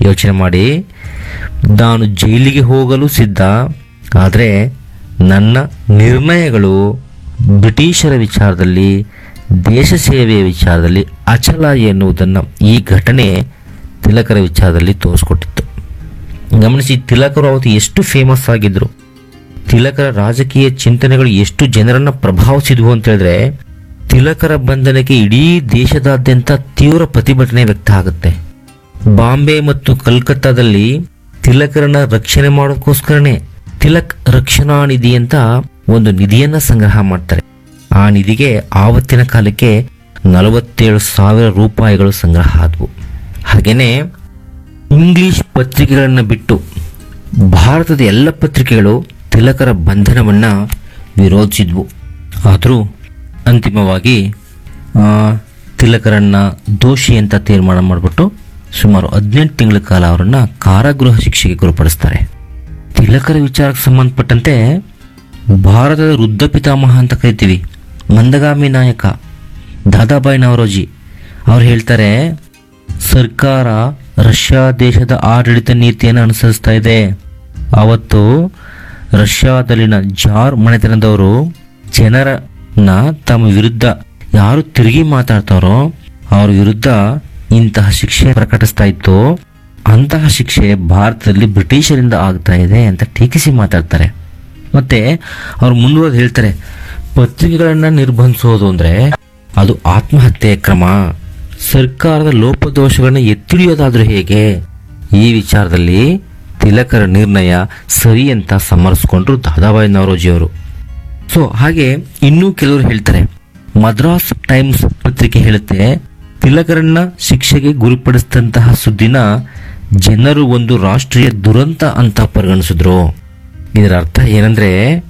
ಯೋಚನೆ ಮಾಡಿ ನಾನು ಜೈಲಿಗೆ ಹೋಗಲು ಸಿದ್ಧ ಆದರೆ ನನ್ನ ನಿರ್ಣಯಗಳು ಬ್ರಿಟಿಷರ ವಿಚಾರದಲ್ಲಿ ದೇಶ ಸೇವೆಯ ವಿಚಾರದಲ್ಲಿ ಅಚಲ ಎನ್ನುವುದನ್ನು ಈ ಘಟನೆ ತಿಲಕರ ವಿಚಾರದಲ್ಲಿ ತೋರಿಸ್ಕೊಟ್ಟಿತ್ತು ಗಮನಿಸಿ ತಿಲಕರು ಅವತ್ತು ಎಷ್ಟು ಫೇಮಸ್ ಆಗಿದ್ರು ತಿಲಕರ ರಾಜಕೀಯ ಚಿಂತನೆಗಳು ಎಷ್ಟು ಜನರನ್ನ ಪ್ರಭಾವಿಸಿದ್ವು ಅಂತ ಹೇಳಿದ್ರೆ ತಿಲಕರ ಬಂಧನಕ್ಕೆ ಇಡೀ ದೇಶದಾದ್ಯಂತ ತೀವ್ರ ಪ್ರತಿಭಟನೆ ವ್ಯಕ್ತ ಆಗುತ್ತೆ ಬಾಂಬೆ ಮತ್ತು ಕಲ್ಕತ್ತಾದಲ್ಲಿ ತಿಲಕರನ್ನ ರಕ್ಷಣೆ ಮಾಡೋದಕ್ಕೋಸ್ಕರನೇ ತಿಲಕ್ ರಕ್ಷಣಾ ನಿಧಿ ಅಂತ ಒಂದು ನಿಧಿಯನ್ನ ಸಂಗ್ರಹ ಮಾಡ್ತಾರೆ ಆ ನಿಧಿಗೆ ಆವತ್ತಿನ ಕಾಲಕ್ಕೆ ನಲವತ್ತೇಳು ಸಾವಿರ ರೂಪಾಯಿಗಳು ಸಂಗ್ರಹ ಆದವು ಹಾಗೇನೆ ಇಂಗ್ಲಿಷ್ ಪತ್ರಿಕೆಗಳನ್ನು ಬಿಟ್ಟು ಭಾರತದ ಎಲ್ಲ ಪತ್ರಿಕೆಗಳು ತಿಲಕರ ಬಂಧನವನ್ನು ವಿರೋಧಿಸಿದ್ವು ಆದರೂ ಅಂತಿಮವಾಗಿ ಆ, ತಿಲಕರನ್ನ ದೋಷಿ ಅಂತ ತೀರ್ಮಾನ ಮಾಡಿಬಿಟ್ಟು ಸುಮಾರು ಹದಿನೆಂಟು ತಿಂಗಳ ಕಾಲ ಅವರನ್ನು ಕಾರಾಗೃಹ ಶಿಕ್ಷೆಗೆ ಗುರುಪಡಿಸ್ತಾರೆ ತಿಲಕರ ವಿಚಾರಕ್ಕೆ ಸಂಬಂಧಪಟ್ಟಂತೆ ಭಾರತದ ವೃದ್ಧ ಪಿತಾಮಹ ಅಂತ ಕರಿತೀವಿ ಮಂದಗಾಮಿ ನಾಯಕ ದಾದಾಬಾಯಿ ನವರೋಜಿ ಅವ್ರು ಹೇಳ್ತಾರೆ ಸರ್ಕಾರ ರಷ್ಯಾ ದೇಶದ ಆಡಳಿತ ನೀತಿಯನ್ನು ಅನುಸರಿಸ್ತಾ ಇದೆ ಅವತ್ತು ರಷ್ಯಾದಲ್ಲಿನ ಜಾರ್ ಮನೆತನದವರು ಜನರನ್ನ ತಮ್ಮ ವಿರುದ್ಧ ಯಾರು ತಿರುಗಿ ಮಾತಾಡ್ತಾರೋ ಅವ್ರ ವಿರುದ್ಧ ಇಂತಹ ಶಿಕ್ಷೆ ಪ್ರಕಟಿಸ್ತಾ ಇತ್ತು ಅಂತಹ ಶಿಕ್ಷೆ ಭಾರತದಲ್ಲಿ ಬ್ರಿಟಿಷರಿಂದ ಆಗ್ತಾ ಇದೆ ಅಂತ ಟೀಕಿಸಿ ಮಾತಾಡ್ತಾರೆ ಮತ್ತೆ ಅವ್ರು ಮುಂದುವರೆದು ಹೇಳ್ತಾರೆ ಪತ್ರಿಕೆಗಳನ್ನ ನಿರ್ಬಂಧಿಸೋದು ಅಂದ್ರೆ ಅದು ಆತ್ಮಹತ್ಯೆ ಕ್ರಮ ಸರ್ಕಾರದ ಲೋಪದೋಷಗಳನ್ನ ಎತ್ತಿಡಿಯೋದಾದ್ರೂ ಹೇಗೆ ಈ ವಿಚಾರದಲ್ಲಿ ತಿಲಕರ ನಿರ್ಣಯ ಸರಿ ಅಂತ ಸಮರಿಸ್ಕೊಂಡ್ರು ದಾದಾಬಾಯಿ ನವರೋಜಿಯವರು ಸೊ ಹಾಗೆ ಇನ್ನೂ ಕೆಲವರು ಹೇಳ್ತಾರೆ ಮದ್ರಾಸ್ ಟೈಮ್ಸ್ ಪತ್ರಿಕೆ ಹೇಳುತ್ತೆ ತಿಲಕರನ್ನ ಶಿಕ್ಷೆಗೆ ಗುರಿಪಡಿಸಿದಂತಹ ಸುದ್ದಿನ ಜನರು ಒಂದು ರಾಷ್ಟ್ರೀಯ ದುರಂತ ಅಂತ ಪರಿಗಣಿಸಿದ್ರು ಇದರ ಅರ್ಥ ಏನಂದ್ರೆ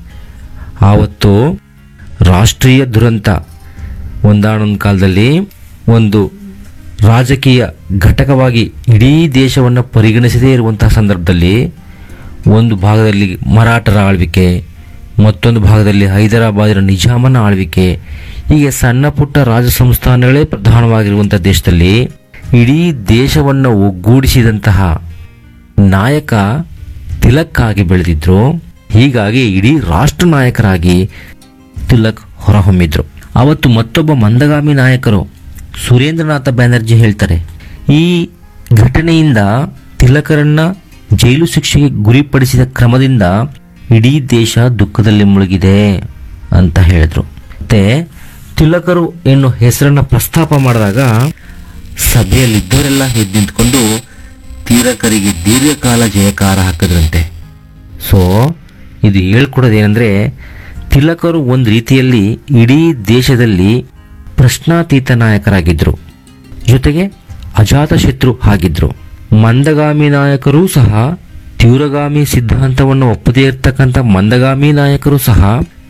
ಆವತ್ತು ರಾಷ್ಟ್ರೀಯ ದುರಂತ ಒಂದಾನೊಂದು ಕಾಲದಲ್ಲಿ ಒಂದು ರಾಜಕೀಯ ಘಟಕವಾಗಿ ಇಡೀ ದೇಶವನ್ನು ಪರಿಗಣಿಸದೇ ಇರುವಂತಹ ಸಂದರ್ಭದಲ್ಲಿ ಒಂದು ಭಾಗದಲ್ಲಿ ಮರಾಠರ ಆಳ್ವಿಕೆ ಮತ್ತೊಂದು ಭಾಗದಲ್ಲಿ ಹೈದರಾಬಾದಿನ ನಿಜಾಮನ ಆಳ್ವಿಕೆ ಹೀಗೆ ಸಣ್ಣ ಪುಟ್ಟ ರಾಜ ಸಂಸ್ಥಾನಗಳೇ ಪ್ರಧಾನವಾಗಿರುವಂಥ ದೇಶದಲ್ಲಿ ಇಡೀ ದೇಶವನ್ನು ಒಗ್ಗೂಡಿಸಿದಂತಹ ನಾಯಕ ತಿಲಕ್ ಆಗಿ ಬೆಳೆದಿದ್ರು ಹೀಗಾಗಿ ಇಡೀ ರಾಷ್ಟ್ರ ನಾಯಕರಾಗಿ ತಿಲಕ್ ಹೊರಹೊಮ್ಮಿದ್ರು ಅವತ್ತು ಮತ್ತೊಬ್ಬ ಮಂದಗಾಮಿ ನಾಯಕರು ಸುರೇಂದ್ರನಾಥ ಬ್ಯಾನರ್ಜಿ ಹೇಳ್ತಾರೆ ಈ ಘಟನೆಯಿಂದ ತಿಲಕರನ್ನ ಜೈಲು ಶಿಕ್ಷೆಗೆ ಗುರಿಪಡಿಸಿದ ಕ್ರಮದಿಂದ ಇಡೀ ದೇಶ ದುಃಖದಲ್ಲಿ ಮುಳುಗಿದೆ ಅಂತ ಹೇಳಿದ್ರು ಮತ್ತೆ ತಿಲಕರು ಎನ್ನುವ ಹೆಸರನ್ನ ಪ್ರಸ್ತಾಪ ಮಾಡಿದಾಗ ಸಭೆಯಲ್ಲಿದ್ದವರೆಲ್ಲ ಎದ್ದು ನಿಂತ್ಕೊಂಡು ತಿಲಕರಿಗೆ ದೀರ್ಘಕಾಲ ಜಯಕಾರ ಹಾಕಿದ್ರಂತೆ ಸೊ ಇದು ಹೇಳ್ಕೊಡೋದೇನೆಂದ್ರೆ ತಿಲಕರು ಒಂದು ರೀತಿಯಲ್ಲಿ ಇಡೀ ದೇಶದಲ್ಲಿ ಪ್ರಶ್ನಾತೀತ ನಾಯಕರಾಗಿದ್ದರು ಜೊತೆಗೆ ಅಜಾತಶತ್ರು ಆಗಿದ್ರು ಮಂದಗಾಮಿ ನಾಯಕರೂ ಸಹ ತೀವ್ರಗಾಮಿ ಸಿದ್ಧಾಂತವನ್ನು ಒಪ್ಪದೇ ಇರ್ತಕ್ಕಂಥ ಮಂದಗಾಮಿ ನಾಯಕರು ಸಹ